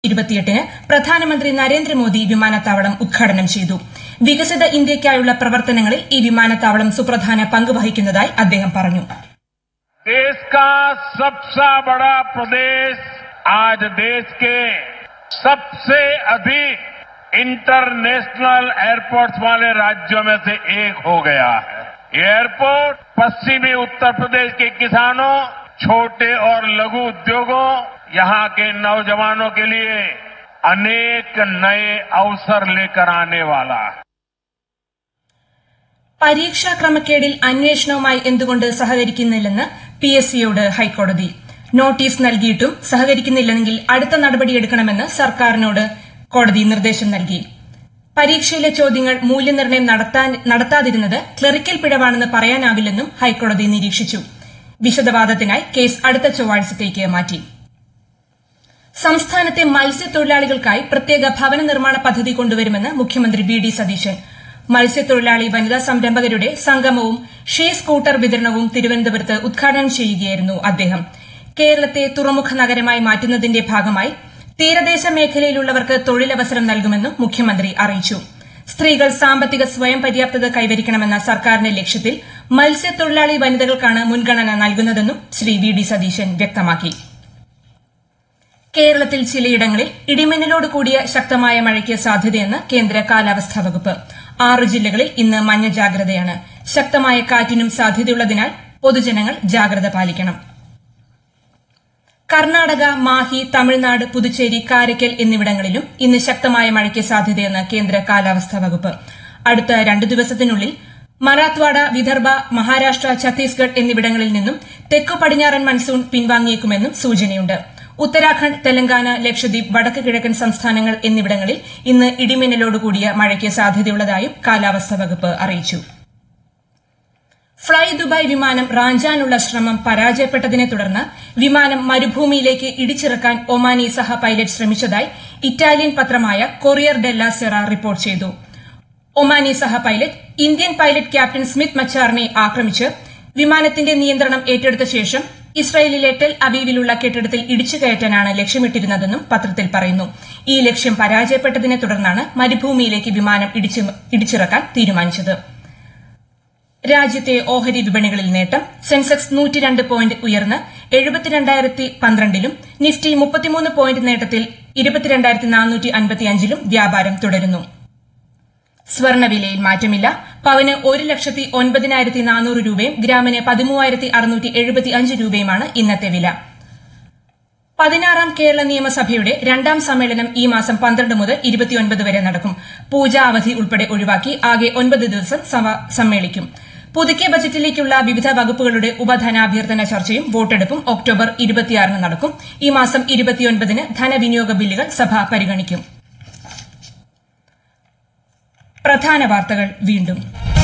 ഇരുപത്തിയെട്ടിന് പ്രധാനമന്ത്രി നരേന്ദ്രമോദി വിമാനത്താവളം ഉദ്ഘാടനം ചെയ്തു വികസിത ഇന്ത്യയ്ക്കായുള്ള പ്രവർത്തനങ്ങളിൽ ഈ വിമാനത്താവളം സുപ്രധാന പങ്ക് വഹിക്കുന്നതായി അദ്ദേഹം പറഞ്ഞു देश का सबसे बड़ा प्रदेश आज देश के सबसे अधिक इंटरनेशनल एयरपोर्ट्स वाले राज्यों में से एक हो गया है ये एयरपोर्ट पश्चिमी उत्तर प्रदेश के किसानों छोटे और लघु उद्योगों यहां के नौजवानों के लिए अनेक नए अवसर लेकर आने वाला है പരീക്ഷാ ക്രമക്കേടിൽ അന്വേഷണവുമായി എന്തുകൊണ്ട് സഹകരിക്കുന്നില്ലെന്ന് പി എസ് സിയോട് ഹൈക്കോടതി നോട്ടീസ് നൽകിയിട്ടും സഹകരിക്കുന്നില്ലെങ്കിൽ അടുത്ത നടപടിയെടുക്കണമെന്ന് സർക്കാരിനോട് കോടതി നിർദ്ദേശം നൽകി പരീക്ഷയിലെ ചോദ്യങ്ങൾ മൂല്യനിർണ്ണയം നടത്താൻ- നടത്താതിരുന്നത് ക്ലറിക്കൽ പിഴവാണെന്ന് പറയാനാവില്ലെന്നും ഹൈക്കോടതി നിരീക്ഷിച്ചു വിശദവാദത്തിനായി കേസ് അടുത്ത ചൊവ്വാഴ്ചത്തേക്ക് മാറ്റി സംസ്ഥാനത്തെ മത്സ്യത്തൊഴിലാളികൾക്കായി പ്രത്യേക ഭവന നിർമ്മാണ പദ്ധതി കൊണ്ടുവരുമെന്ന് മുഖ്യമന്ത്രി വി ഡി സതീശൻ മത്സ്യത്തൊഴിലാളി വനിതാ സംരംഭകരുടെ സംഗമവും ഷീ സ്കൂട്ടർ വിതരണവും തിരുവനന്തപുരത്ത് ഉദ്ഘാടനം ചെയ്യുകയായിരുന്നു അദ്ദേഹം കേരളത്തെ തുറമുഖ നഗരമായി മാറ്റുന്നതിന്റെ ഭാഗമായി തീരദേശ മേഖലയിലുള്ളവർക്ക് തൊഴിലവസരം നൽകുമെന്നും മുഖ്യമന്ത്രി അറിയിച്ചു സ്ത്രീകൾ സാമ്പത്തിക സ്വയം പര്യാപ്തത കൈവരിക്കണമെന്ന സർക്കാരിന്റെ ലക്ഷ്യത്തിൽ മത്സ്യത്തൊഴിലാളി വനിതകൾക്കാണ് മുൻഗണന നൽകുന്നതെന്നും ശ്രീ വി ഡി സതീശൻ വ്യക്തമാക്കി കേരളത്തിൽ ചിലയിടങ്ങളിൽ ഇടിമിന്നലോട് കൂടിയ ശക്തമായ മഴയ്ക്ക് സാധ്യതയെന്ന് കേന്ദ്ര കാലാവസ്ഥാ വകുപ്പ് ആറ് ജില്ലകളിൽ ഇന്ന് മഞ്ഞ ജാഗ്രതയാണ് ശക്തമായ കാറ്റിനും സാധ്യതയുള്ളതിനാൽ പൊതുജനങ്ങൾ ജാഗ്രത പാലിക്കണം കർണാടക മാഹി തമിഴ്നാട് പുതുച്ചേരി കാരയ്ക്കൽ എന്നിവിടങ്ങളിലും ഇന്ന് ശക്തമായ മഴയ്ക്ക് സാധ്യതയെന്ന് കേന്ദ്ര കാലാവസ്ഥാ വകുപ്പ് അടുത്ത രണ്ടു ദിവസത്തിനുള്ളിൽ മറാത്വാഡ വിദർഭ മഹാരാഷ്ട്ര ഛത്തീസ്ഗഡ് എന്നിവിടങ്ങളിൽ നിന്നും തെക്കു പടിഞ്ഞാറൻ മൺസൂൺ പിൻവാങ്ങിയേക്കുമെന്നും സൂചനയുണ്ട് ഉത്തരാഖണ്ഡ് തെലങ്കാന ലക്ഷദ്വീപ് വടക്ക് കിഴക്കൻ സംസ്ഥാനങ്ങൾ എന്നിവിടങ്ങളിൽ ഇന്ന് ഇടിമിന്നലോടുകൂടിയ മഴയ്ക്ക് സാധ്യതയുള്ളതായും കാലാവസ്ഥാ വകുപ്പ് അറിയിച്ചു ഫ്ളൈ ദുബായ് വിമാനം റാഞ്ചാനുള്ള ശ്രമം പരാജയപ്പെട്ടതിനെ തുടർന്ന് വിമാനം മരുഭൂമിയിലേക്ക് ഇടിച്ചിറക്കാൻ ഒമാനി സഹ പൈലറ്റ് ശ്രമിച്ചതായി ഇറ്റാലിയൻ പത്രമായ കൊറിയർ ഡെല്ല സെറ റിപ്പോർട്ട് ചെയ്തു ഒമാനി സഹ pilot Indian pilot captain Smith മച്ചാറിനെ ആക്രമിച്ച് വിമാനത്തിന്റെ നിയന്ത്രണം ഏറ്റെടുത്ത ശേഷം ഇസ്രയേലിലെ ടെൽ അവീവിലുള്ള കെട്ടിടത്തിൽ ഇടിച്ചു കയറ്റാനാണ് ലക്ഷ്യമിട്ടിരുന്നതെന്നും പത്രത്തിൽ പറയുന്നു ഈ ലക്ഷ്യം പരാജയപ്പെട്ടതിനെ തുടർന്നാണ് മരുഭൂമിയിലേക്ക് വിമാനം ഇടിച്ചു- ഇടിച്ചിറക്കാൻ തീരുമാനിച്ചത് രാജ്യത്തെ ഓഹരി വിപണികളിൽ നേട്ടം സെൻസെക്സ് നൂറ്റിരണ്ട് പോയിന്റ് ഉയർന്ന് എഴുപത്തിരണ്ടായിരത്തി പന്ത്രണ്ടിലും നിഫ്റ്റി മുപ്പത്തിമൂന്ന് പോയിന്റ് നേട്ടത്തിൽ ഇരുപത്തിരണ്ടായിരത്തി നാനൂറ്റി അൻപത്തിയഞ്ചിലും വ്യാപാരം തുടരുന്നു സ്വർണവിലയിൽ മാറ്റമില്ല പവന് ഒരു ലക്ഷത്തി ഒൻപതിനായിരത്തി നാനൂറ് രൂപയും ഗ്രാമിന് പതിമൂവായിരത്തി അറുന്നൂറ്റി എഴുപത്തി അഞ്ച് രൂപയുമാണ് ഇന്നത്തെ വില പതിനാറാം കേരള നിയമസഭയുടെ രണ്ടാം സമ്മേളനം ഈ മാസം പന്ത്രണ്ട് മുതൽ ഇരുപത്തിയൊൻപത് വരെ നടക്കും പൂജാ അവധി ഉൾപ്പെടെ ഒഴിവാക്കി ആകെ ഒൻപത് ദിവസം സഭ സമ്മേളിക്കും പുതുക്കിയ ബജറ്റിലേക്കുള്ള വിവിധ വകുപ്പുകളുടെ ഉപധനാഭ്യർത്ഥന ചർച്ചയും വോട്ടെടുപ്പും ഒക്ടോബർ ഇരുപത്തിയാറിന് നടക്കും ഈ മാസം ഇരുപത്തിയൊൻപതിന് ധനവിനിയോഗ ബില്ലുകൾ സഭ പരിഗണിക്കും പ്രധാന വാർത്തകൾ വീണ്ടും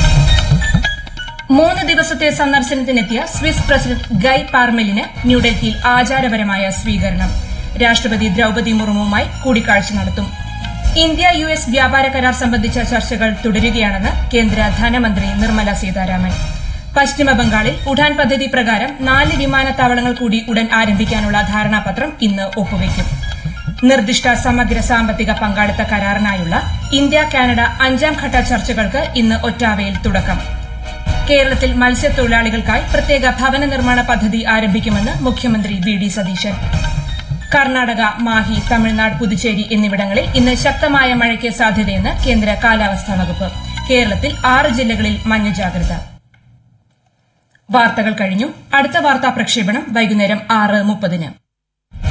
മൂന്ന് ദിവസത്തെ സന്ദർശനത്തിനെത്തിയ സ്വിസ് പ്രസിഡന്റ് ഗൈ പാർമെലിന് ന്യൂഡൽഹിയിൽ ആചാരപരമായ സ്വീകരണം രാഷ്ട്രപതി ദ്രൌപതി മുർമുവുമായി കൂടിക്കാഴ്ച നടത്തും ഇന്ത്യ യു എസ് വ്യാപാര കരാർ സംബന്ധിച്ച ചർച്ചകൾ തുടരുകയാണെന്ന് കേന്ദ്ര ധനമന്ത്രി നിർമ്മല സീതാരാമൻ പശ്ചിമ ബംഗാളിൽ ഉഡാൻ പദ്ധതി പ്രകാരം നാല് വിമാനത്താവളങ്ങൾ കൂടി ഉടൻ ആരംഭിക്കാനുള്ള ധാരണാപത്രം ഇന്ന് ഒപ്പുവയ്ക്കും നിർദ്ദിഷ്ട സമഗ്ര സാമ്പത്തിക പങ്കാളിത്ത കരാറിനായുള്ള ഇന്ത്യ കാനഡ അഞ്ചാം ഘട്ട ചർച്ചകൾക്ക് ഇന്ന് ഒറ്റാവയിൽ തുടക്കം കേരളത്തിൽ മത്സ്യത്തൊഴിലാളികൾക്കായി പ്രത്യേക ഭവന നിർമ്മാണ പദ്ധതി ആരംഭിക്കുമെന്ന് മുഖ്യമന്ത്രി വി ഡി സതീശൻ കർണാടക മാഹി തമിഴ്നാട് പുതുച്ചേരി എന്നിവിടങ്ങളിൽ ഇന്ന് ശക്തമായ മഴയ്ക്ക് സാധ്യതയെന്ന് കേന്ദ്ര കാലാവസ്ഥാ വകുപ്പ് കേരളത്തിൽ ആറ് ജില്ലകളിൽ മഞ്ഞ ജാഗ്രത വാർത്തകൾ കഴിഞ്ഞു അടുത്ത വാർത്താ പ്രക്ഷേപണം വൈകുന്നേരം ആറ് മുപ്പതിന്